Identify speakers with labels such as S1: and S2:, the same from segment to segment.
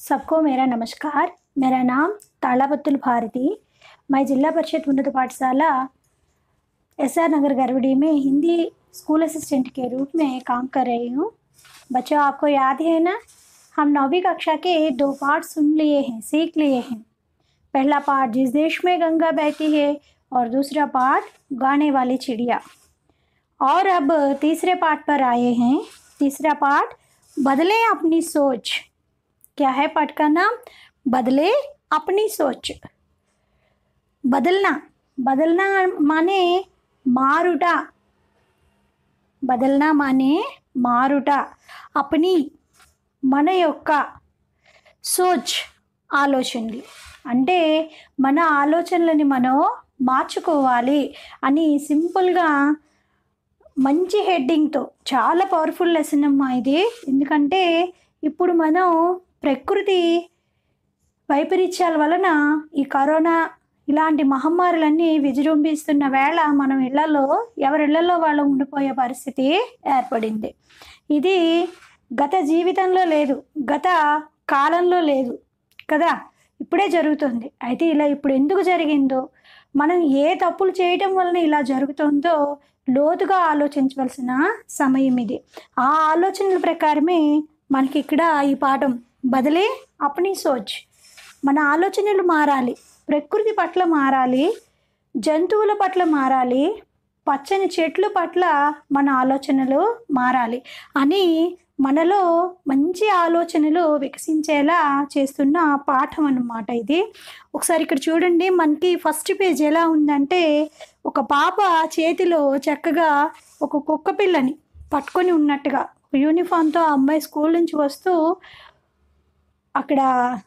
S1: सबको मेरा नमस्कार मेरा नाम तालाबत्तुल भारती मैं जिला परिषद उन्नत पाठशाला एस आर नगर गरवड़ी में हिंदी स्कूल असिस्टेंट के रूप में काम कर रही हूँ बच्चों आपको याद है ना हम नौवीं कक्षा के दो पाठ सुन लिए हैं सीख लिए हैं पहला पाठ जिस देश में गंगा बहती है और दूसरा पाठ गाने वाली चिड़िया और अब तीसरे पाठ पर आए हैं तीसरा पाठ बदलें अपनी सोच क्या है पाठ का नाम बदले अपनी सोच बदलना बदलना माने మారుట బదల్నా మానే మారుట అప్ని మన యొక్క సోచ్ ఆలోచనలు అంటే మన ఆలోచనలని మనం మార్చుకోవాలి అని సింపుల్గా మంచి హెడ్డింగ్తో చాలా పవర్ఫుల్ లెసన్ అమ్మా ఇది ఎందుకంటే ఇప్పుడు మనం ప్రకృతి వైపరీత్యాల వలన ఈ కరోనా ఇలాంటి మహమ్మారులన్నీ విజృంభిస్తున్న వేళ మనం ఇళ్లలో ఎవరి ఇళ్లలో వాళ్ళు ఉండిపోయే పరిస్థితి ఏర్పడింది ఇది గత జీవితంలో లేదు గత కాలంలో లేదు కదా ఇప్పుడే జరుగుతుంది అయితే ఇలా ఇప్పుడు ఎందుకు జరిగిందో మనం ఏ తప్పులు చేయటం వలన ఇలా జరుగుతుందో లోతుగా ఆలోచించవలసిన సమయం ఇది ఆ ఆలోచనల ప్రకారమే మనకి ఇక్కడ ఈ పాఠం బదిలే అప్ని సోచ్ మన ఆలోచనలు మారాలి ప్రకృతి పట్ల మారాలి జంతువుల పట్ల మారాలి పచ్చని చెట్ల పట్ల మన ఆలోచనలు మారాలి అని మనలో మంచి ఆలోచనలు వికసించేలా చేస్తున్న పాఠం అన్నమాట ఇది ఒకసారి ఇక్కడ చూడండి మనకి ఫస్ట్ పేజ్ ఎలా ఉందంటే ఒక పాప చేతిలో చక్కగా ఒక కుక్క పిల్లని పట్టుకొని ఉన్నట్టుగా యూనిఫామ్తో ఆ అమ్మాయి స్కూల్ నుంచి వస్తూ అక్కడ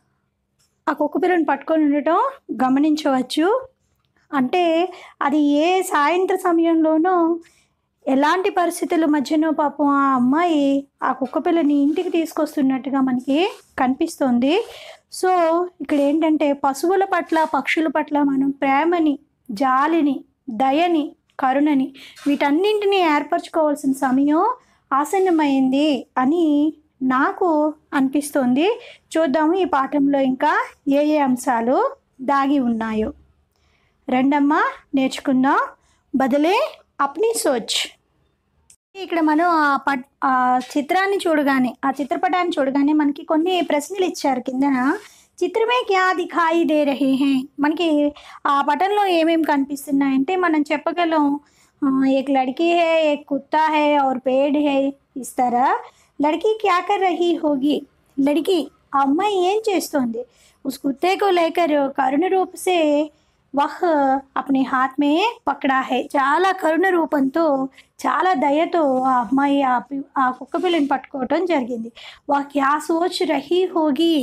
S1: ఆ కుక్క పిల్లని పట్టుకొని ఉండటం గమనించవచ్చు అంటే అది ఏ సాయంత్ర సమయంలోనూ ఎలాంటి పరిస్థితుల మధ్యనో పాపం ఆ అమ్మాయి ఆ కుక్క పిల్లని ఇంటికి తీసుకొస్తున్నట్టుగా మనకి కనిపిస్తుంది సో ఇక్కడ ఏంటంటే పశువుల పట్ల పక్షుల పట్ల మనం ప్రేమని జాలిని దయని కరుణని వీటన్నింటినీ ఏర్పరచుకోవాల్సిన సమయం ఆసన్నమైంది అని నాకు అనిపిస్తుంది చూద్దాము ఈ పాఠంలో ఇంకా ఏ ఏ అంశాలు దాగి ఉన్నాయో రెండమ్మ నేర్చుకుందాం బదిలే అప్ని సోచ్ ఇక్కడ మనం ఆ పట్ ఆ చిత్రాన్ని చూడగానే ఆ చిత్రపటాన్ని చూడగానే మనకి కొన్ని ప్రశ్నలు ఇచ్చారు కిందన చిత్రమే క్యా దిఖాయి దే రహే హే మనకి ఆ పటంలో ఏమేమి కనిపిస్తున్నాయంటే మనం చెప్పగలం ఆ, ఏక్ లड़की है एक कुत्ता है और पेड़ है इस तरह लड़की क्या कर रही होगी लड़की ఆ అమ్మాయి ఏం చేస్తోంది उस कुत्ते को लेकर కరుణ రూప్ సే వహ్ అప్నే హాత్ మే పకడా హై చాలా కరుణ రూపంతో చాలా దయతో ఆ అమ్మాయి ఆ పి- ఆ కుక్క పిల్లని పట్టుకోవటం జరిగింది వా క్యా సోచ్ రహీ హోగి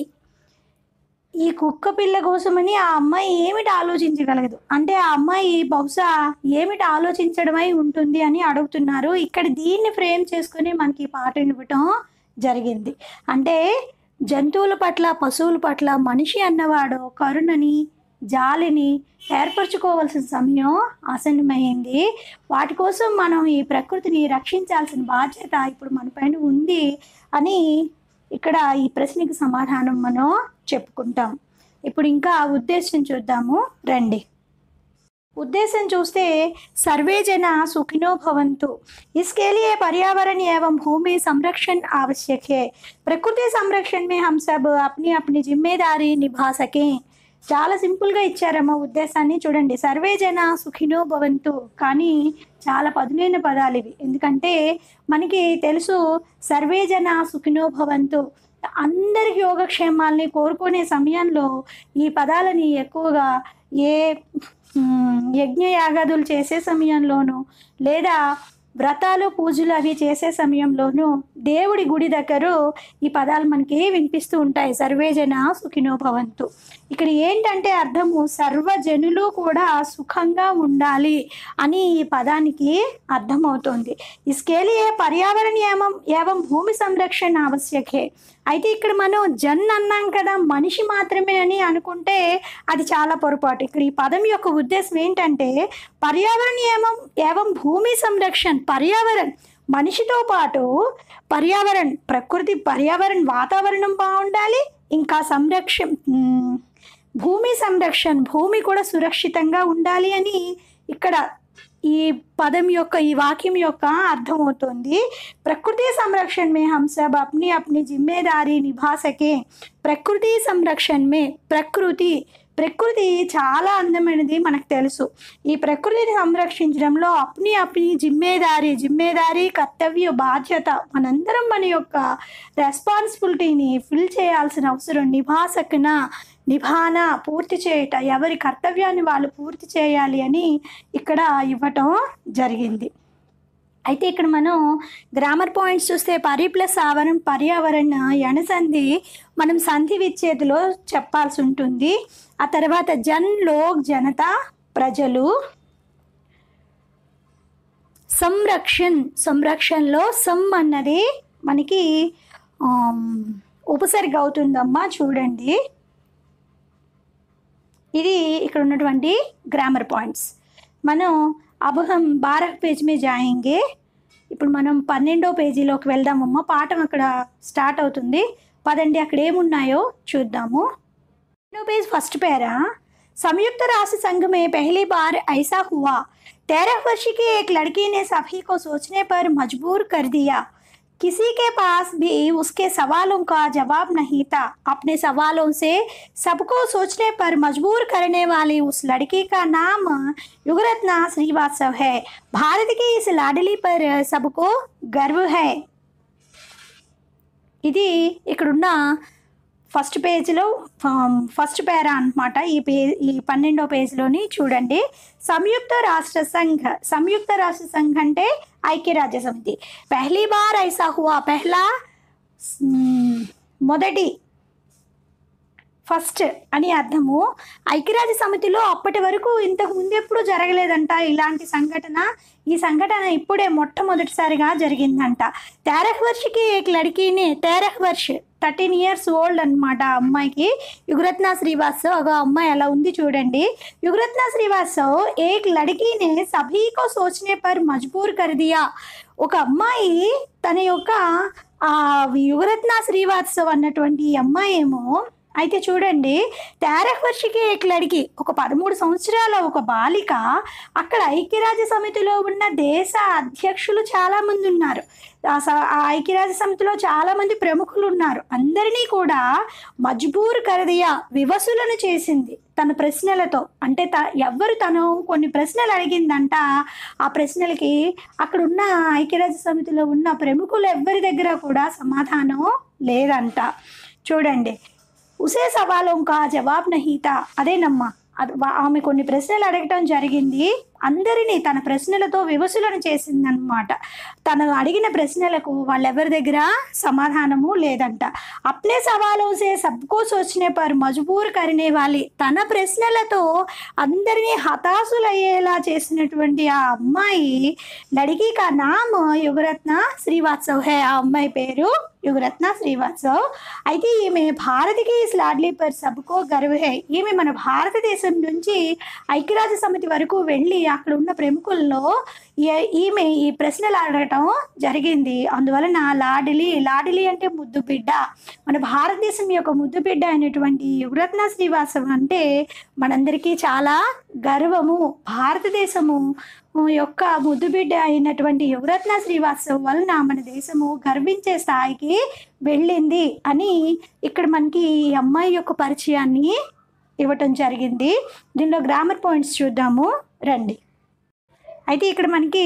S1: ఈ కుక్క పిల్ల కోసమని ఆ అమ్మాయి ఏమిటి ఆలోచించగలగదు అంటే ఆ అమ్మాయి బహుశా ఏమిటి ఆలోచించడమై ఉంటుంది అని అడుగుతున్నారు ఇక్కడ దీన్ని ఫ్రేమ్ చేసుకుని మనకి ఈ పాట ఇవ్వటం జరిగింది అంటే జంతువుల పట్ల పశువుల పట్ల మనిషి అన్నవాడు కరుణని జాలిని ఏర్పరచుకోవాల్సిన సమయం ఆసన్నమైంది వాటి కోసం మనం ఈ ప్రకృతిని రక్షించాల్సిన బాధ్యత ఇప్పుడు మన పైన ఉంది అని ఇక్కడ ఈ ప్రశ్నకి సమాధానం మనం చెప్పుకుంటాం ఇప్పుడు ఇంకా ఆ ఉద్దేశం చూద్దాము రండి उद्देश्य చూస్తే सर्वे जना सुखिनो भवन्तु इसके लिए पर्यावरण एवं भूमि संरक्षण आवश्यक है प्रकृति संरक्षण में हम सब अपनी अपनी जिम्मेदारी निभा सकें చాలా సింపుల్గా ఇచ్చారమ్మ ఉద్దేశాన్ని చూడండి సర్వే జన సుఖినో భవంతు కానీ చాలా పదునైన పదాలు ఇవి ఎందుకంటే మనకి తెలుసు సర్వే జన సుఖినో భవంతు అందరికి యోగక్షేమాల్ని కోరుకునే సమయంలో ఈ పదాలని ఎక్కువగా ఏ మ్, యజ్ఞ యాగాదులు చేసే సమయంలోనూ లేదా వ్రతాలు పూజలు అవి చేసే సమయంలోనూ దేవుడి గుడి దగ్గర ఈ పదాలు మనకి వినిపిస్తూ ఉంటాయి సర్వేజన సుఖినో భవంతు ఇక్కడ ఏంటంటే అర్థము సర్వజనులు కూడా సుఖంగా ఉండాలి అని ఈ పదానికి అర్థమవుతోంది ఇస్కేలి పర్యావరణ ఏమం ఏవం భూమి సంరక్షణ ఆవశ్యకే అయితే ఇక్కడ మనం జన్ అన్నాం కదా మనిషి మాత్రమే అని అనుకుంటే అది చాలా పొరపాటు ఇక్కడ ఈ పదం యొక్క ఉద్దేశం ఏంటంటే పర్యావరణ ఏమం ఏవం భూమి సంరక్షణ పర్యావరణ మనిషితో పాటు పర్యావరణ ప్రకృతి పర్యావరణ వాతావరణం బాగుండాలి ఇంకా సంరక్షణ ఉమ్, భూమి సంరక్షణ భూమి కూడా సురక్షితంగా ఉండాలి అని ఇక్కడ ఈ పదం యొక్క ఈ వాక్యం యొక్క అర్థమవుతుంది ప్రకృతి సంరక్షణ మే हम सब अपनी अपनी जिम्मेदारी निभा सके ప్రకృతి సంరక్షణ మే ప్రకృతి ప్రకృతి చాలా అందమైనది మనకు తెలుసు ఈ ప్రకృతిని సంరక్షించడంలో అప్ని అప్ని జిమ్మేదారి జిమ్మేదారి కర్తవ్య బాధ్యత మనందరం మన యొక్క రెస్పాన్సిబిలిటీని ఫిల్ చేయాల్సిన అవసరం నిభాసకన నిభాన పూర్తి చేయట ఎవరి కర్తవ్యాన్ని వాళ్ళు పూర్తి చేయాలి అని ఇక్కడ ఇవ్వటం జరిగింది అయితే ఇక్కడ మనం గ్రామర్ పాయింట్స్ చూస్తే పరి ప్లస్ ఆవరణ పర్యావరణ ఎణసంధి మనం సంధి విచ్ఛేదిలో చెప్పాల్సి ఉంటుంది ఆ తర్వాత జన్ లోక్ జనత ప్రజలు సంరక్షణ్ సంరక్షణలో సమ్ అన్నది మనకి ఆమ్, ఉపసర్గ అవుతుందమ్మా చూడండి ఇది ఇక్కడ ఉన్నటువంటి గ్రామర్ పాయింట్స్ మనం अब हम బారహ్ పేజ్ మీద జాయింగే ఇప్పుడు మనం పన్నెండో పేజీలోకి వెళ్దామమ్మా పాఠం అక్కడ స్టార్ట్ అవుతుంది పదండి అక్కడ ఏమున్నాయో చూద్దాము पहले पेज फर्स्ट पैरा संयुक्त राष्ट्र संघ में पहली बार ऐसा हुआ तेरह वर्ष की एक लड़की ने सभी को सोचने पर मजबूर कर दिया किसी के पास भी उसके सवालों का जवाब नहीं था अपने सवालों से सबको सोचने पर मजबूर करने वाली उस लड़की का नाम युगरत्ना श्रीवास्तव है भारत की इस लाडली पर सबको गर्व है ఇది ఇక్కడున్న ఫస్ట్ పేజ్లో ఫస్ట్ పేరా అన్నమాట ఈ పే ఈ పన్నెండో పేజ్లోని చూడండి సంయుక్త రాష్ట్ర సంఘ సంయుక్త రాష్ట్ర సంఘ అంటే ఐక్యరాజ్య సమితి పెహ్లీ బార్ ఐసా హువా పెహ్లా మ్, మొదటి ఫస్ట్ అని అర్థము ఐక్యరాజ్య సమితిలో అప్పటి వరకు ఇంతకు ముందు ఎప్పుడు జరగలేదంట ఇలాంటి సంఘటన ఈ సంఘటన ఇప్పుడే మొట్టమొదటిసారిగా జరిగిందంట తేరహ్ వర్షకి ఏక్ లడికీని తేరహ్ వర్ష్ థర్టీన్ ఇయర్స్ ఓల్డ్ అనమాట ఆ అమ్మాయికి యుగరత్న శ్రీవాస్తవ్ ఒక అమ్మాయి అలా ఉంది చూడండి యుగరత్న శ్రీవాస్తవ్ ఏక్ లడికీని సభీకో సోచనే పర్ మజ్బూర్ కర్ దియా ఒక అమ్మాయి తన యొక్క ఆ యుగరత్న శ్రీవాత్సవ్ అన్నటువంటి ఈ అమ్మాయి ఏమో అయితే చూడండి తేరహ్ వర్షికి ఎక్లడికి ఒక పదమూడు సంవత్సరాల ఒక బాలిక అక్కడ ఐక్యరాజ్య సమితిలో ఉన్న దేశ అధ్యక్షులు చాలా మంది ఉన్నారు ఆ స- ఆ ఐక్యరాజ్య సమితిలో చాలా మంది ప్రముఖులు ఉన్నారు అందరినీ కూడా మజ్బూర్ కరదియా వివసులను చేసింది తన ప్రశ్నలతో అంటే త ఎవ్వరు తను కొన్ని ప్రశ్నలు అడిగిందంట ఆ ప్రశ్నలకి అక్కడ ఉన్న ఐక్యరాజ్య సమితిలో ఉన్న ప్రముఖులు ఎవ్వరి దగ్గర కూడా సమాధానం లేదంట చూడండి ఉసే సవాలం కా జవాబ్ నహీతా అదేనమ్మా అది వా- ఆమె కొన్ని ప్రశ్నలు అడగటం జరిగింది అందరినీ తన ప్రశ్నలతో వివసులను చేసిందనమాట తను అడిగిన ప్రశ్నలకు వాళ్ళెవరి దగ్గర సమాధానము లేదంట అప్నే సవాలోं से सबको सोचने पर మజబూర్ కరినే వాలి తన ప్రశ్నలతో అందరినీ హతాశులయ్యేలా చేసినటువంటి ఆ అమ్మాయి లడికి కా నామ్ యుగరత్న శ్రీవాత్సవ్ హే ఆ అమ్మాయి పేరు యుగరత్న శ్రీవాత్సవ్ అయితే ఈమె భారత్కి లాడ్లీ పర్ సబ్కో గర్వ్ హే ఈమె మన భారతదేశం నుంచి ఐక్యరాజ్య సమితి వరకు వెళ్ళి అక్కడ ఉన్న ప్రముఖుల్లో ఈ- ఈమె ఈ ప్రశ్నలు అడగటం జరిగింది అందువలన లాడిలి లాడిలి అంటే ముద్దు బిడ్డ మన భారతదేశం యొక్క ముద్దు బిడ్డ అయినటువంటి యుగరత్న శ్రీవాసం అంటే మనందరికీ చాలా గర్వము భారతదేశము యొక్క ముద్దు బిడ్డ అయినటువంటి యువరత్న శ్రీవాస్తవ్ వలన మన దేశము గర్వించే స్థాయికి వెళ్ళింది అని ఇక్కడ మనకి ఈ అమ్మాయి యొక్క పరిచయాన్ని ఇవ్వటం జరిగింది దీనిలో గ్రామర్ పాయింట్స్ చూద్దాము రండి అయితే ఇక్కడ మనకి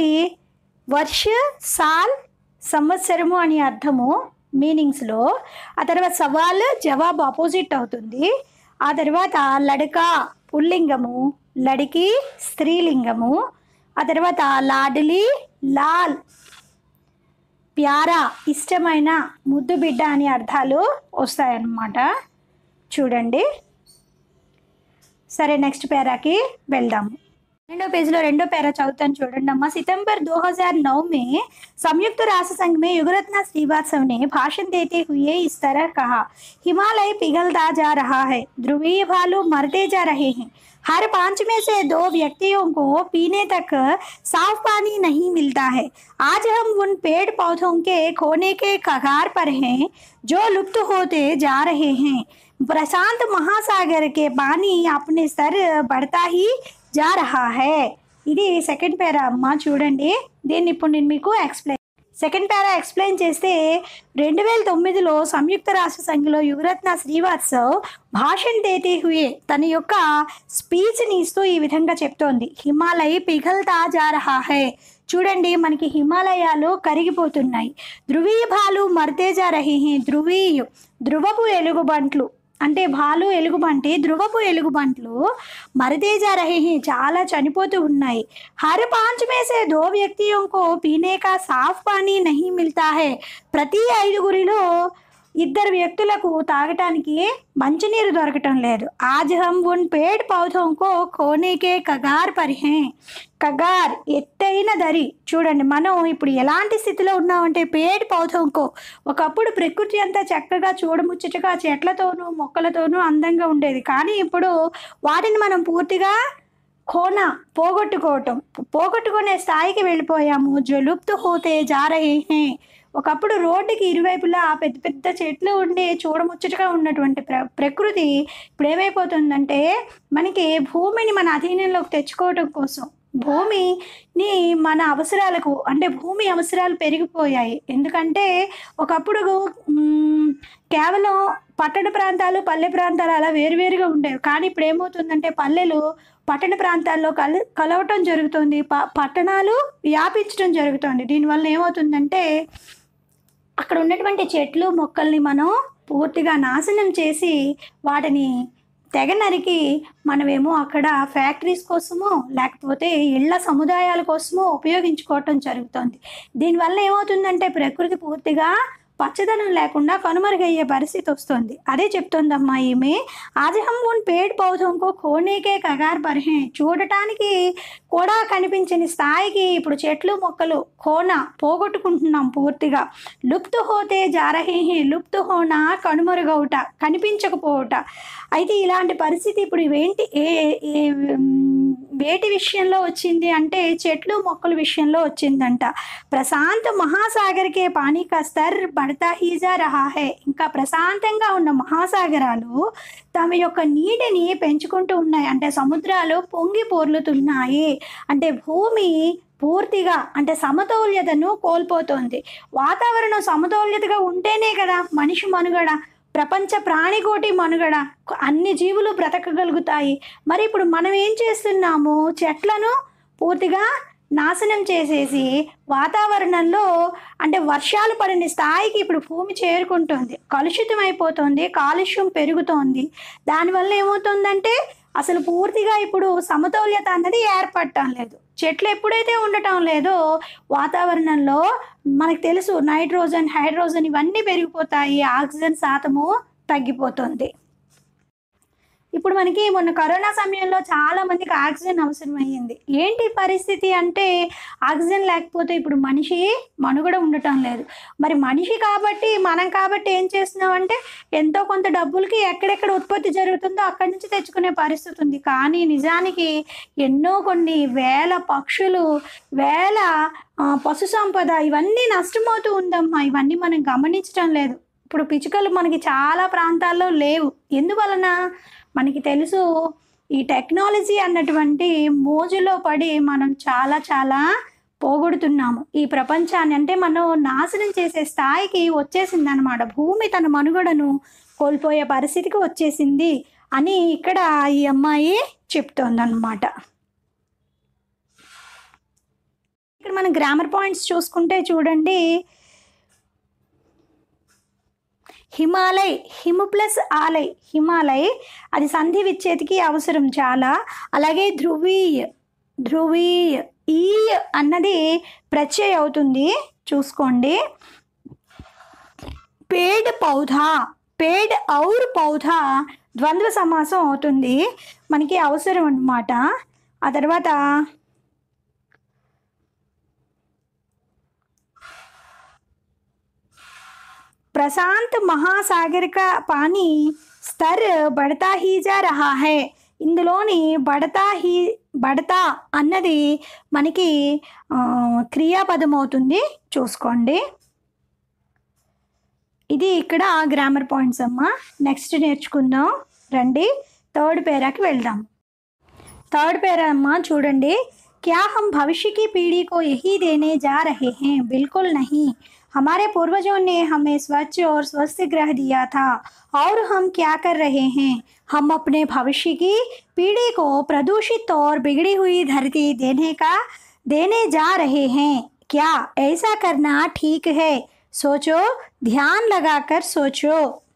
S1: వర్ష సాల్ సంవత్సరము అని అర్థము మీనింగ్స్లో ఆ తర్వాత సవాల్ జవాబు ఆపోజిట్ అవుతుంది ఆ తర్వాత లడక పుల్లింగము లడికి స్త్రీలింగము ఆ తర్వాత లాడలి లాల్ ప్యారా ఇష్టమైన ముద్దు బిడ్డ అనే అర్థాలు వస్తాయన్నమాట చూడండి సరే నెక్స్ట్ పేరాకి వెళ్దాము రెండో పేజీలో రెండో పేరా చదువుతాను చూడండి అమ్మా सितंबर 2009 में संयुक्त राष्ट्र संघ में युगरत्न श्रीवास्तव ने भाषण देते हुए इस तरह कहा हिमालय पिघलता जा रहा है ध्रुवीय भालू मरते जा रहे हैं हर पांच में से दो व्यक्तियों को पीने तक साफ पानी नहीं मिलता है आज हम उन पेड़ पौधों के खोने के कगार पर हैं जो लुप्त होते जा रहे हैं प्रशांत महासागर के पानी अपने स्तर बढ़ता ही जा रहा है ఇది సెకండ్ పేరా అమ్మ చూడండి దీన్ని ఇప్పుడు నేను మీకు ఎక్స్ప్లెయిన్ సెకండ్ పేరా ఎక్స్ప్లెయిన్ చేస్తే రెండు వేల తొమ్మిదిలో సంయుక్త రాష్ట్ర సంఘంలో యువరత్న శ్రీవాత్సవ్ భాషణ్ దేతే హుయే తన యొక్క స్పీచ్ని ఇస్తూ ఈ విధంగా చెప్తోంది హిమాలయ పిఘల్తా జా రహా హై చూడండి మనకి హిమాలయాలు కరిగిపోతున్నాయి ధృవీయ భాలు మర్తే జా రహే హే ధృవీయ ధ్రువపు ఎలుగుబంట్లు అంటే భాలు ఎలుగుబంటి ధ్రువపు ఎలుగుబంట్లు మరతేజ రహే హే చాలా చనిపోతూ ఉన్నాయి హర్ పాంచ్ में से दो व्यक्तियों को पीने का साफ पानी नहीं मिलता है ప్రతి ఐదుగురిలో ఇద్దరు వ్యక్తులకు తాగటానికి మంచినీరు దొరకటం లేదు ఆజ్ హమ్ ఉన్ పేడ్ పౌధంకో కోనేకే కగార్ పర్ హే కగార్ ఎత్తైన దరి చూడండి మనం ఇప్పుడు ఎలాంటి స్థితిలో ఉన్నామంటే పేడ్ పౌధంకో ఒకప్పుడు ప్రకృతి అంతా చక్కగా చూడముచ్చటగా చెట్లతోనూ మొక్కలతోనూ అందంగా ఉండేది కానీ ఇప్పుడు వాటిని మనం పూర్తిగా కోన పోగొట్టుకోవటం పోగొట్టుకునే స్థాయికి వెళ్ళిపోయాము జలుప్తు హోతే జారహే హే ఒకప్పుడు రోడ్డుకి ఇరువైపులా పెద్ద పెద్ద చెట్లు ఉండి చూడముచ్చటగా ఉన్నటువంటి ప్ర ప్రకృతి ఇప్పుడు ఏమైపోతుందంటే మనకి భూమిని మన అధీనంలోకి తెచ్చుకోవటం కోసం భూమిని మన అవసరాలకు అంటే భూమి అవసరాలు పెరిగిపోయాయి ఎందుకంటే ఒకప్పుడు మ్, కేవలం పట్టణ ప్రాంతాలు పల్లె ప్రాంతాలు అలా వేరువేరుగా ఉండేవి కానీ ఇప్పుడు ఏమవుతుందంటే పల్లెలు పట్టణ ప్రాంతాల్లో కల కలవటం జరుగుతుంది ప పట్టణాలు వ్యాపించడం జరుగుతుంది దీనివల్ల ఏమవుతుందంటే అక్కడ ఉన్నటువంటి చెట్లు మొక్కల్ని మనం పూర్తిగా నాశనం చేసి వాటిని తెగ నరికి మనమేమో అక్కడ ఫ్యాక్టరీస్ కోసమో లేకపోతే ఇళ్ల సముదాయాల కోసమో ఉపయోగించుకోవటం జరుగుతుంది దీనివల్ల ఏమవుతుందంటే ప్రకృతి పూర్తిగా పచ్చదనం లేకుండా కనుమరుగయ్యే పరిస్థితి వస్తుంది అదే చెప్తోందమ్మా ఈమె ఆజ్ హమ్ ఉన్ పేడ్ పౌధంకో కోనేకే కగార్ పర్హే చూడటానికి కూడా కనిపించని స్థాయికి ఇప్పుడు చెట్లు మొక్కలు కోన పోగొట్టుకుంటున్నాం పూర్తిగా లుప్తు హోతే జారహే లుప్తు హోనా కనుమరుగవుట కనిపించకపోవుట అయితే ఇలాంటి పరిస్థితి ఇప్పుడు ఇవేంటి ఏ ఏ మ్, వేటి విషయంలో వచ్చింది అంటే చెట్లు మొక్కల విషయంలో వచ్చిందంట ప్రశాంత్ మహాసాగర్కే పానీ కా స్తర్ బడతా హీజా రహా హే ఇంకా ప్రశాంతంగా ఉన్న మహాసాగరాలు తమ యొక్క నీటిని పెంచుకుంటూ ఉన్నాయి అంటే సముద్రాలు పొంగి పొర్లుతున్నాయి అంటే భూమి పూర్తిగా అంటే సమతౌల్యతను కోల్పోతోంది వాతావరణం సమతౌల్యతగా ఉంటేనే కదా మనిషి మనుగడ ప్రపంచ ప్రాణికోటి మనుగడ అన్ని జీవులు బ్రతకగలుగుతాయి మరి ఇప్పుడు మనం ఏం చేస్తున్నాము చెట్లను పూర్తిగా నాశనం చేసేసి వాతావరణంలో అంటే వర్షాలు పడిన స్థాయికి ఇప్పుడు భూమి చేరుకుంటుంది కలుషితం అయిపోతుంది కాలుష్యం పెరుగుతోంది దానివల్ల ఏమవుతుందంటే అసలు పూర్తిగా ఇప్పుడు సమతౌల్యత అన్నది ఏర్పడటం లేదు చెట్లు ఎప్పుడైతే ఉండటం లేదో వాతావరణంలో మనకు తెలుసు నైట్రోజన్ హైడ్రోజన్ ఇవన్నీ పెరిగిపోతాయి ఆక్సిజన్ శాతము తగ్గిపోతుంది ఇప్పుడు మనకి మొన్న కరోనా సమయంలో చాలా మందికి ఆక్సిజన్ అవసరం అయ్యింది ఏంటి పరిస్థితి అంటే ఆక్సిజన్ లేకపోతే ఇప్పుడు మనిషి మనుగడ ఉండటం లేదు మరి మనిషి కాబట్టి మనం కాబట్టి ఏం చేస్తున్నాం అంటే ఎంతో కొంత డబ్బులకి ఎక్కడెక్కడ ఉత్పత్తి జరుగుతుందో అక్కడి నుంచి తెచ్చుకునే పరిస్థితి ఉంది కానీ నిజానికి ఎన్నో కొన్ని వేల పక్షులు వేల ఆ, పశు సంపద ఇవన్నీ నష్టమవుతూ ఉందమ్మా ఇవన్నీ మనం గమనించడం లేదు ఇప్పుడు పిచ్చుకలు మనకి చాలా ప్రాంతాల్లో లేవు ఎందువలన మనకి తెలుసు ఈ టెక్నాలజీ అన్నటువంటి మోజులో పడి మనం చాలా చాలా పోగొడుతున్నాము ఈ ప్రపంచాన్ని అంటే మనం నాశనం చేసే స్థాయికి వచ్చేసింది అనమాట భూమి తన మనుగడను కోల్పోయే పరిస్థితికి వచ్చేసింది అని ఇక్కడ ఈ అమ్మాయి చెప్తోందన్నమాట ఇక్కడ మనం గ్రామర్ పాయింట్స్ చూసుకుంటే చూడండి హిమాలయ్ హిము ప్లస్ ఆలయ్ హిమాలయ్ అది సంధి విచ్ఛేదికి అవసరం చాలా అలాగే ధ్రువీయ్ ధ్రువీయ్ ఈ అన్నది ప్రత్యయ అవుతుంది చూసుకోండి పేడ్ పౌధా పేడ్ ఔర్ పౌధా ద్వంద్వ సమాసం అవుతుంది మనకి అవసరం అన్నమాట ఆ తర్వాత प्रशांत महासागर का पानी स्तर बढ़ता ही जा रहा है ఇందులోని బడతా హీ బడతా అన్నది మనకి ఆ, క్రియాపదం అవుతుంది చూసుకోండి ఇది ఇక్కడ గ్రామర్ పాయింట్స్ అమ్మ నెక్స్ట్ నేర్చుకుందాం రండి థర్డ్ పేరాకి వెళ్దాం थर्ड पैरा अम्मा చూడండి क्या हम भविष्य की पीढ़ी को यही देने जा रहे हैं बिल्कुल नहीं हमारे पूर्वजों ने हमें स्वच्छ और स्वस्थ ग्रह दिया था और हम क्या कर रहे हैं हम अपने भविष्य की पीढ़ी को प्रदूषित और बिगड़ी हुई धरती देने का देने जा रहे हैं क्या ऐसा करना ठीक है सोचो ध्यान लगाकर सोचो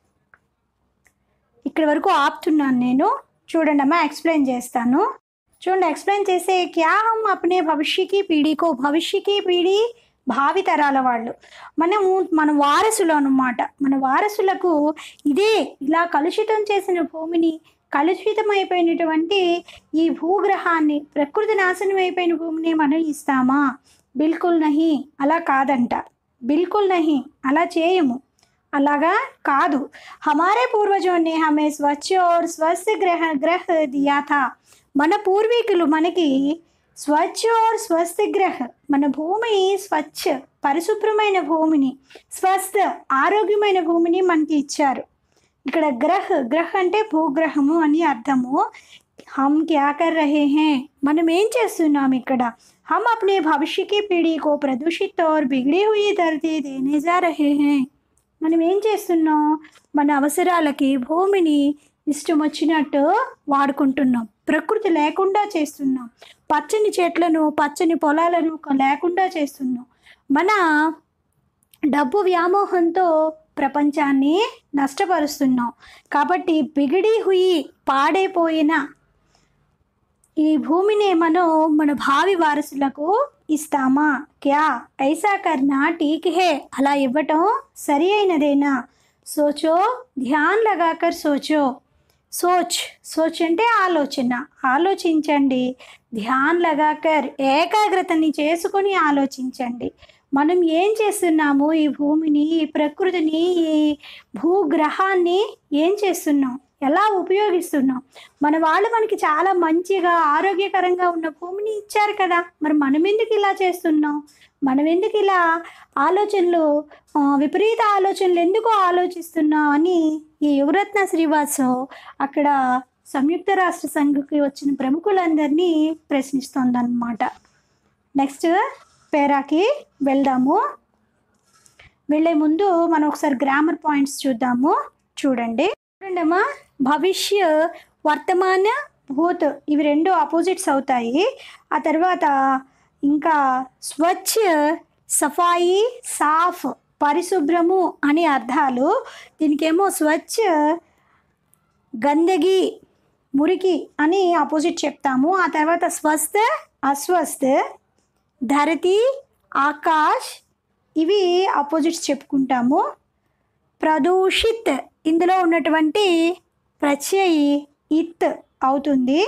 S1: ఇక్కడి వరకు ఆపుతున్నాను నేను చూడండి అమ్మా ఎక్స్ప్లెయిన్ చేస్తాను చూడండి ఎక్స్ప్లెయిన్ చేసే క్యా హమ్ అప్నే భవిష్యకి పీఢీకో భవిష్యకి పీఢీ భావి తరాల వాళ్ళు మనము మన వారసులు అన్నమాట మన వారసులకు ఇదే ఇలా కలుషితం చేసిన భూమిని కలుషితమైపోయినటువంటి ఈ భూగ్రహాన్ని ప్రకృతి నాశనం అయిపోయిన భూమిని మనం ఇస్తామా బిల్కుల్ నహి అలా కాదంట బిల్కుల్ నహి అలా చేయము అలాగా కాదు హమారే పూర్వజోं ने हमें स्वच्छ और स्वस्थ ग्रह ग्रह दिया था మన పూర్వీకులు మనకి స్వచ్ఛ और స్వస్థ గ్రహ మన భూమి స్వచ్ఛ పరిశుభ్రమైన భూమిని స్వస్థ ఆరోగ్యమైన భూమిని మనకి ఇచ్చారు ఇక్కడ గ్రహ గ్రహ అంటే భూగ్రహము అని అర్థము హమ్ క్యా కర్ రహే హే మనం ఏం చేస్తున్నాం ఇక్కడ హమ్ అప్నే భవిష్య की पीढ़ी को प्रदूषित और बिगड़ी हुई धरती देने जा रहे हैं మనం ఏం చేస్తున్నాం మన అవసరాలకి భూమిని ఇష్టం వచ్చినట్టు వాడుకుంటున్నాం ప్రకృతి లేకుండా చేస్తున్నాం పచ్చని చెట్లను పచ్చని పొలాలను లేకుండా చేస్తున్నాం మన డబ్బు వ్యామోహంతో ప్రపంచాన్ని నష్టపరుస్తున్నాం కాబట్టి బిగిడి హుయి పాడైపోయిన ఈ భూమిని మనం మన భావి వారసులకు ఇస్తామా క్యా ఐసా కర్నా టీక్ హే అలా ఇవ్వటం సరి అయినదేనా సోచో ధ్యాన్ లగాకర్ సోచో సోచ్ సోచ్ అంటే ఆలోచన ఆలోచించండి ధ్యాన్ లగాకర్ ఏకాగ్రతని చేసుకొని ఆలోచించండి మనం ఏం చేస్తున్నాము ఈ భూమిని ఈ ప్రకృతిని ఈ భూగ్రహాన్ని ఏం చేస్తున్నాం ఎలా ఉపయోగిస్తున్నాం మన వాళ్ళు మనకి చాలా మంచిగా ఆరోగ్యకరంగా ఉన్న భూమిని ఇచ్చారు కదా మరి మనం ఎందుకు ఇలా చేస్తున్నాం మనం ఎందుకు ఇలా ఆలోచనలు ఆ, విపరీత ఆలోచనలు ఎందుకు ఆలోచిస్తున్నాం అని ఈ యువరత్న శ్రీవాసవ్ అక్కడ సంయుక్త రాష్ట్ర సంఘకి వచ్చిన ప్రముఖులందరినీ ప్రశ్నిస్తోందన్నమాట నెక్స్ట్ పేరాకి వెళ్దాము వెళ్ళే ముందు మనం ఒకసారి గ్రామర్ పాయింట్స్ చూద్దాము చూడండి చూడండి అమ్మా భవిష్య వర్తమాన భూత్ ఇవి రెండు ఆపోజిట్స్ అవుతాయి ఆ తర్వాత ఇంకా స్వచ్ఛ సఫాయి సాఫ్ పరిశుభ్రము అని అర్థాలు దీనికేమో స్వచ్ఛ గందగి మురికి అని ఆపోజిట్ చెప్తాము ఆ తర్వాత స్వస్థ అస్వస్థ ధరతి ఆకాష్ ఇవి ఆపోజిట్స్ చెప్పుకుంటాము ప్రదూషిత్ ఇందులో ఉన్నటువంటి ప్రత్యయి ఇత్ అవుతుంది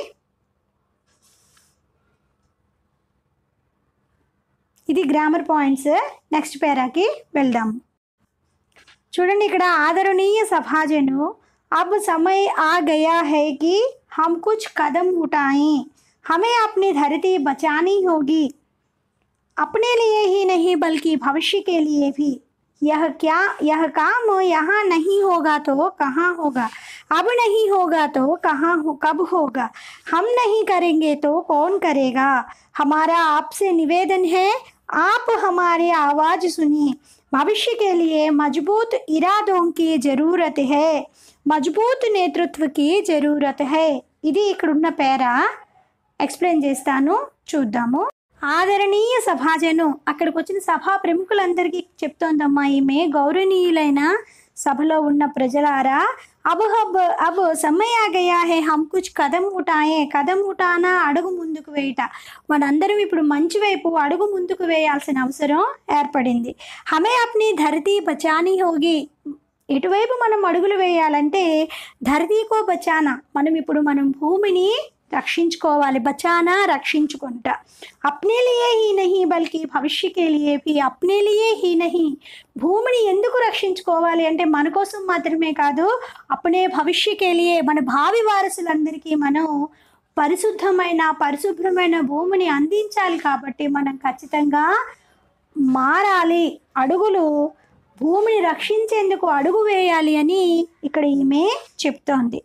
S1: ఇది గ్రామర్ పాయింట్స్ నెక్స్ట్ పేరాకి వెళ్దాం చూడండి ఇక్కడ ఆదరణీయ సభాజను अब समय आ गया है कि हम कुछ कदम उठाएं हमें अपनी धरती बचानी होगी अपने लिए ही नहीं बल्कि भविष्य के लिए भी यह क्या यह काम यहाँ नहीं होगा तो कहाँ होगा अब नहीं होगा तो कहाँ हो कब होगा हम नहीं करेंगे तो कौन करेगा हमारा आपसे निवेदन है आप हमारी आवाज़ सुनिए भविष्य के लिए मजबूत इरादों की ज़रूरत है మజబూత్ నేతృత్వకి జరూరత్ హై ఇది ఇక్కడున్న పేర ఎక్స్ప్లెయిన్ చేస్తాను చూద్దాము ఆదరణీయ సభాజను అక్కడికి వచ్చిన సభా ప్రముఖులందరికీ చెప్తోందమ్మా ఈమె గౌరవనీయులైన సభలో ఉన్న ప్రజలారా అబ్ హబ్ అబ్ సమయ గయా హే హమ్ కుచ్ కదం ఉటాయే కదం ఉటానా అడుగు ముందుకు వేయట మనందరం ఇప్పుడు మంచి వైపు అడుగు ముందుకు వేయాల్సిన అవసరం ఏర్పడింది హమే అప్ని ధరతీ బచానీ హోగి ఎటువైపు మనం అడుగులు వేయాలంటే ధరతీకో బచానా మనం ఇప్పుడు మనం భూమిని రక్షించుకోవాలి బచానా రక్షించుకుంటా అప్నే లియే హీ నహీ బల్కి భవిష్యకే లియే భీ అప్నే లియే హీ నహీ భూమిని ఎందుకు రక్షించుకోవాలి అంటే మన కోసం మాత్రమే కాదు అప్పుడే భవిష్యకే లియే మన భావి వారసులందరికీ మనం పరిశుద్ధమైన పరిశుభ్రమైన భూమిని అందించాలి కాబట్టి మనం ఖచ్చితంగా మారాలి అడుగులు భూమిని రక్షించేందుకు అడుగు వేయాలి అని ఇక్కడ ఈమె చెప్తోంది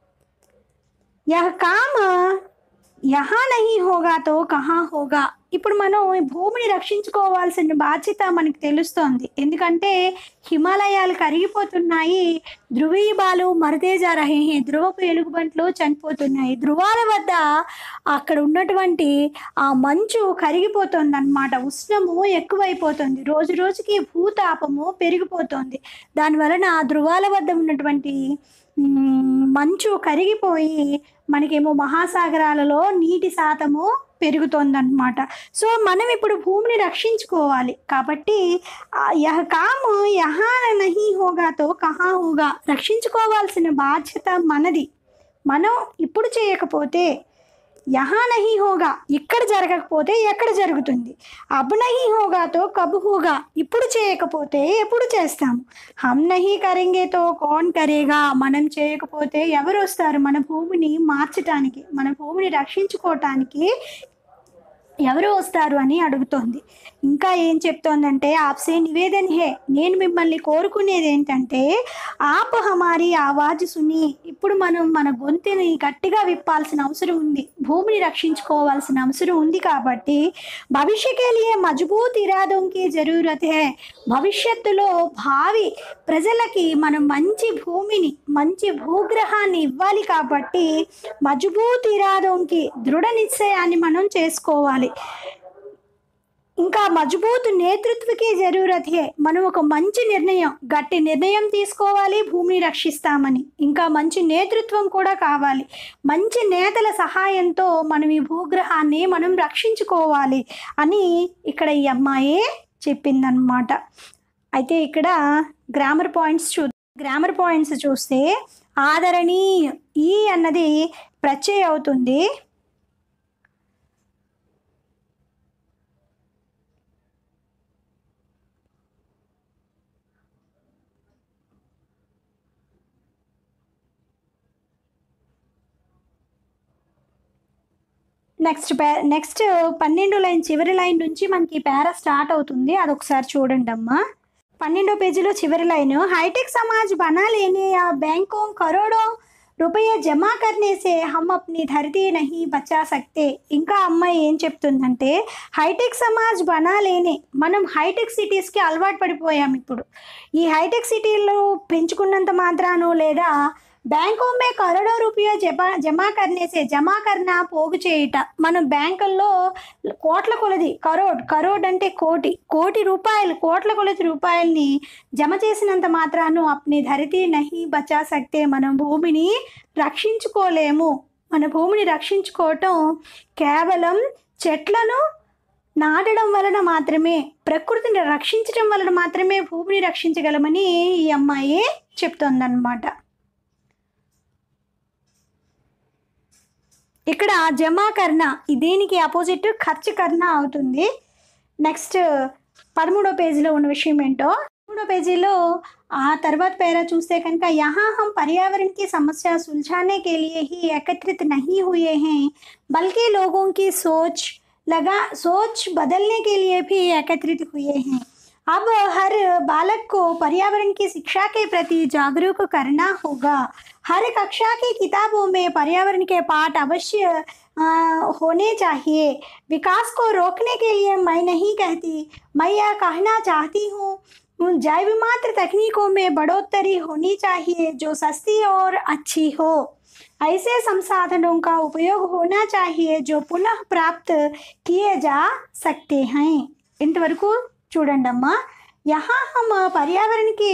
S1: యహ కామ యహా నహీ హోగా తో కహా హోగా ఇప్పుడు మనం ఈ భూమిని రక్షించుకోవాల్సిన బాధ్యత మనకు తెలుస్తోంది ఎందుకంటే హిమాలయాలు కరిగిపోతున్నాయి ధృవీబాలు మరదేజా రహే హే ధ్రువపు ఎలుగుబంట్లు చనిపోతున్నాయి ధృవాల వద్ద అక్కడ ఉన్నటువంటి ఆ మంచు కరిగిపోతుంది అనమాట ఉష్ణము ఎక్కువైపోతుంది రోజు రోజుకి భూతాపము పెరిగిపోతుంది దాని వలన ఆ ధృవాల వద్ద ఉన్నటువంటి మ్, మంచు కరిగిపోయి మనకేమో మహాసాగరాలలో నీటి శాతము పెరుగుతోందన్నమాట సో మనం ఇప్పుడు భూమిని రక్షించుకోవాలి కాబట్టి ఆ యహ కాము యహా నహీ హోగాతో కహా హోగా రక్షించుకోవాల్సిన బాధ్యత మనది మనం ఇప్పుడు చేయకపోతే యహా నహీ హోగా ఇక్కడ జరగకపోతే ఎక్కడ జరుగుతుంది అబ్ నహీ హోగాతో కబ్ హోగా ఇప్పుడు చేయకపోతే ఎప్పుడు చేస్తాము హమ్ నహీ కరెంగేతో కోన్ కరేగా మనం చేయకపోతే ఎవరు వస్తారు మన భూమిని మార్చటానికి మన భూమిని రక్షించుకోవటానికి ఎవరు వస్తారు అని అడుగుతోంది ఇంకా ఏం చెప్తోందంటే ఆప్సే నివేదన్ హే నేను మిమ్మల్ని కోరుకునేది ఏంటంటే ఆప్ హమారి ఆవాజ్ సుని ఇప్పుడు మనం మన గొంతుని గట్టిగా విప్పాల్సిన అవసరం ఉంది భూమిని రక్షించుకోవాల్సిన అవసరం ఉంది కాబట్టి భవిష్యకే లియే మజబూత్ ఇరాదోంకి జరూరత్ హే భవిష్యత్తులో భావి ప్రజలకి మనం మంచి భూమిని మంచి భూగ్రహాన్ని ఇవ్వాలి కాబట్టి మజబూత్ ఇరాదోంకి దృఢ నిశ్చయాన్ని మనం చేసుకోవాలి ఇంకా మజబూత్ నేతృత్వకి జరూరత్ హే మనం ఒక మంచి నిర్ణయం గట్టి నిర్ణయం తీసుకోవాలి భూమిని రక్షిస్తామని ఇంకా మంచి నేతృత్వం కూడా కావాలి మంచి నేతల సహాయంతో మనం ఈ భూగ్రహాన్ని మనం రక్షించుకోవాలి అని ఇక్కడ ఈ అమ్మాయి చెప్పిందనమాట అయితే ఇక్కడ గ్రామర్ పాయింట్స్ చూ గ్రామర్ పాయింట్స్ చూస్తే ఆదరణి ఈ అన్నది ప్రత్యయ అవుతుంది నెక్స్ట్ పే నెక్స్ట్ పన్నెండో లైన్ చివరి లైన్ నుంచి మనకి పేరా స్టార్ట్ అవుతుంది అదొకసారి చూడండి అమ్మా పన్నెండో పేజీలో చివరి లైన్ हाईटेक समाज बना लेने या बैंकों करोड़ों रुपये జమా करने से हम अपनी धरती नहीं बचा सकते ఇంకా అమ్మాయి ఏం చెప్తుందంటే హైటెక్ సమాజ్ బనా లేనే మనం హైటెక్ సిటీస్కి అలవాటు పడిపోయాం ఇప్పుడు ఈ హైటెక్ సిటీలు పెంచుకున్నంత మాత్రాను లేదా బ్యాంకు మే కరోడో రూపాయ జమా జమా కర్నేసే జమా కర్నా పోగు చేయుట మనం బ్యాంకుల్లో కోట్ల కొలది కరోడ్ కరోడ్ అంటే కోటి కోటి రూపాయలు కోట్ల కొలది రూపాయల్ని జమ చేసినంత మాత్రాను అప్ని ధరితి నహి బచా సక్తే మనం భూమిని రక్షించుకోలేము మన భూమిని రక్షించుకోవటం కేవలం చెట్లను నాటడం వలన మాత్రమే ప్రకృతిని రక్షించడం వలన మాత్రమే భూమిని రక్షించగలమని ఈ అమ్మాయి చెప్తోందన్నమాట ఇక్కడ జమా కర్ణ ఈ దీనికి అపోజిట్ ఖర్చు కర్ణ అవుతుంది నెక్స్ట్ పదమూడో పేజీలో ఉన్న విషయం ఏంటో పదమూడో పేజీలో ఆ తర్వాత పేరా చూస్తే కనుక यहाँ हम पर्यावरण की समस्या सुलझाने के लिए ही एकत्रित नहीं हुए हैं बल्कि लोगों की सोच लगा सोच बदलने के लिए भी एकत्रित हुए हैं अब हर बालक को पर्यावरण की शिक्षा के प्रति जागरूक करना होगा हर कक्षा की किताबों में पर्यावरण के पाठ अवश्य अ, होने चाहिए विकास को रोकने के लिए मैं नहीं कहती मैं यह कहना चाहती हूँ जैव मात्र तकनीकों में बढ़ोतरी होनी चाहिए जो सस्ती और अच्छी हो ऐसे संसाधनों का उपयोग होना चाहिए जो पुनः प्राप्त किए जा सकते हैं इंतवరకు చూడండి అమ్మా यहाँ हम पर्यावरण की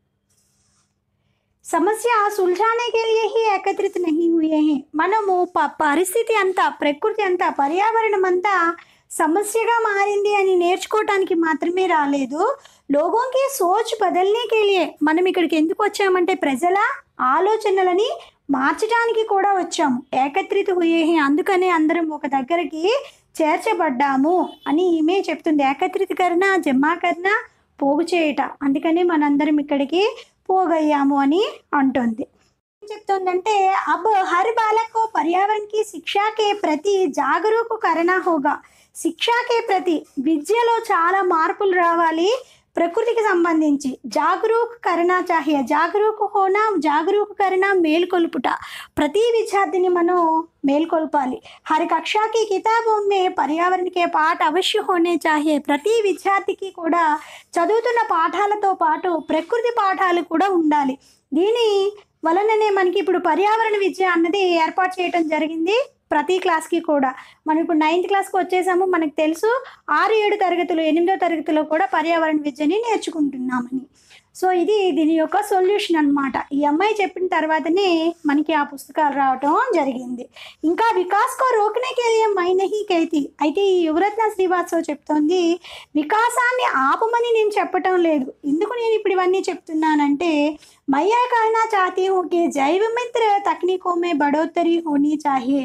S1: సమస్య సుల్झाने के लिए ही एकत्रित नहीं हुए हैं మనము ప పరిస్థితి అంతా ప్రకృతి అంతా పర్యావరణం అంతా సమస్యగా మారింది అని నేర్చుకోవటానికి మాత్రమే రాలేదు లోగోంకి సోచ్ బదల్నే కే లియే మనం ఇక్కడికి ఎందుకు వచ్చామంటే ప్రజల ఆలోచనలని మార్చడానికి కూడా వచ్చాము ఏకత్రిత హుయేహి అందుకనే అందరం ఒక దగ్గరికి చేర్చబడ్డాము అని ఈమె చెప్తుంది ఏకత్రితకరణ జమాకరణ పోగు చేయట అందుకనే మనందరం ఇక్కడికి పోగయ్యాము అని అంటుంది ఏం చెప్తుందంటే అబ్ హర్ బాలక్ को पर्यावरण की शिक्षा के प्रति జాగరూక करना होगा శిక్షాకే ప్రతి విద్యలో చాలా మార్పులు రావాలి ప్రకృతికి సంబంధించి జాగరూక కరణ చాహియ జాగరూక హోనా జాగరూక కరణ మేల్కొల్పుట ప్రతి విద్యార్థిని మనం మేల్కొల్పాలి హర్ కక్షాకి కితాబోं में पर्यावरण के पाठ अवश्य होने चाहिए ప్రతి విద్యార్థికి కూడా చదువుతున్న పాఠాలతో పాటు ప్రకృతి పాఠాలు కూడా ఉండాలి దీని వలననే మనకి ఇప్పుడు పర్యావరణ విద్య అన్నది ఏర్పాటు చేయడం జరిగింది ప్రతి క్లాస్కి కూడా మనం ఇప్పుడు నైన్త్ క్లాస్కి వచ్చేసాము మనకు తెలుసు ఆరు ఏడు తరగతులు ఎనిమిదో తరగతిలో కూడా పర్యావరణ విద్యని నేర్చుకుంటున్నామని సో ఇది దీని యొక్క సొల్యూషన్ అన్నమాట ఈ అమ్మాయి చెప్పిన తర్వాతనే మనకి ఆ పుస్తకాలు రావటం జరిగింది ఇంకా వికాస్ కో రోకనే కెలియే మై నహి కేతి అయితే ఈ యువరత్న శ్రీవాత్సవ్ చెప్తోంది వికాసాన్ని ఆపమని నేను చెప్పటం లేదు ఎందుకు నేను ఇప్పుడు ఇవన్నీ చెప్తున్నానంటే मैया कहना चाहती हूँ कि जैव मित्र तकनीकों में बढ़ोतरी होनी चाहिए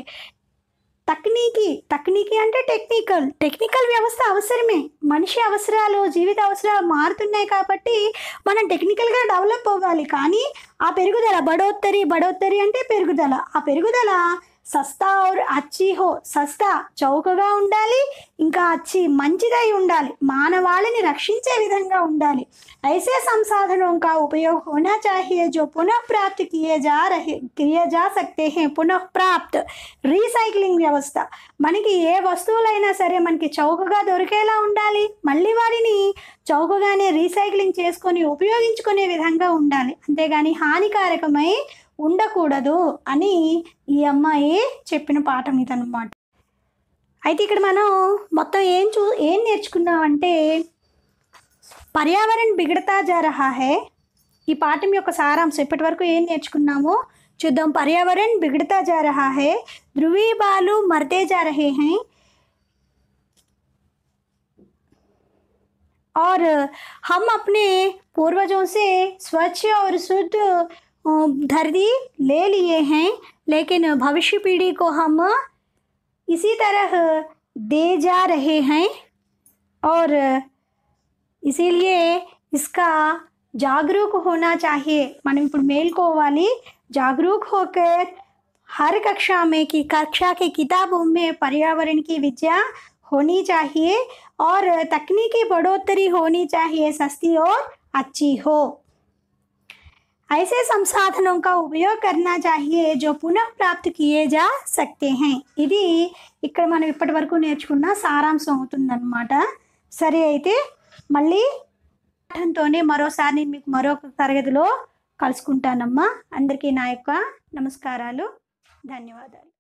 S1: తక్నీకి తక్నీకి అంటే టెక్నికల్ టెక్నికల్ వ్యవస్థ అవసరమే మనిషి అవసరాలు జీవిత అవసరాలు మారుతున్నాయి కాబట్టి మనం టెక్నికల్గా డెవలప్ అవ్వాలి కానీ ఆ పెరుగుదల బడోత్తరి బడోత్తరి అంటే పెరుగుదల ఆ పెరుగుదల సస్తా और అచ్చి హో సస్తా చౌకగా ఉండాలి ఇంకా అచ్చి మంచిదై ఉండాలి మానవాళిని రక్షించే విధంగా ఉండాలి ऐसे संसाधनों का उपयोग होना चाहिए जो पुनः प्राप्त किए जा रहे किए जा सकते हैं पुनः प्राप्त రీసైక్లింగ్ వ్యవస్థ మనకి ఏ వస్తువులైనా సరే మనకి చౌకగా దొరికేలా ఉండాలి మళ్ళీ వాటిని చౌకగానే రీసైక్లింగ్ చేసుకొని ఉపయోగించుకునే విధంగా ఉండాలి అంతేగాని హానికారకమై ఉండకూడదు అని ఈ అమ్మాయి చెప్పిన పాఠం ఇదన్నమాట అయితే ఇక్కడ మనం మొత్తం ఏం చూ ఏం నేర్చుకున్నామంటే పర్యావరణ బిగడతా జా రహా హే ఈ పాఠం యొక్క సారాంశం ఇప్పటి వరకు ఏం నేర్చుకున్నామో చూద్దాం పర్యావరణ బిగడతా जा रहा है ध्रुवी बालू मरते जा रहे हैं और हम अपने पूर्वजों से स्वच्छ और शुद्ध अ, धरती ले लिए हैं लेकिन भविष्य पीढ़ी को हम इसी तरह दे जा रहे हैं और इसीलिए इसका जागरूक होना चाहिए మనం ఇప్పుడు మేల్కోవాలి जागरूक होकर हर कक्षा में की कक्षा की किताबों में पर्यावरण की विद्या होनी चाहिए और तकनीकी बढ़ोतरी होनी चाहिए सस्ती और अच्छी हो ऐसे संसाधनों का उपयोग करना चाहिए जो पुनः प्राप्त किए जा सकते हैं ఇది ఇక్కడ మనం ఇప్పటి వరకు నేర్చుకున్న సారాంశం అవుతుందన్నమాట సరే అయితే మళ్ళీ పాఠంతోనే మరోసారి నేను మీకు మరొక తరగతిలో కలుసుకుంటానమ్మా అందరికీ నా యొక్క నమస్కారాలు ధన్యవాదాలు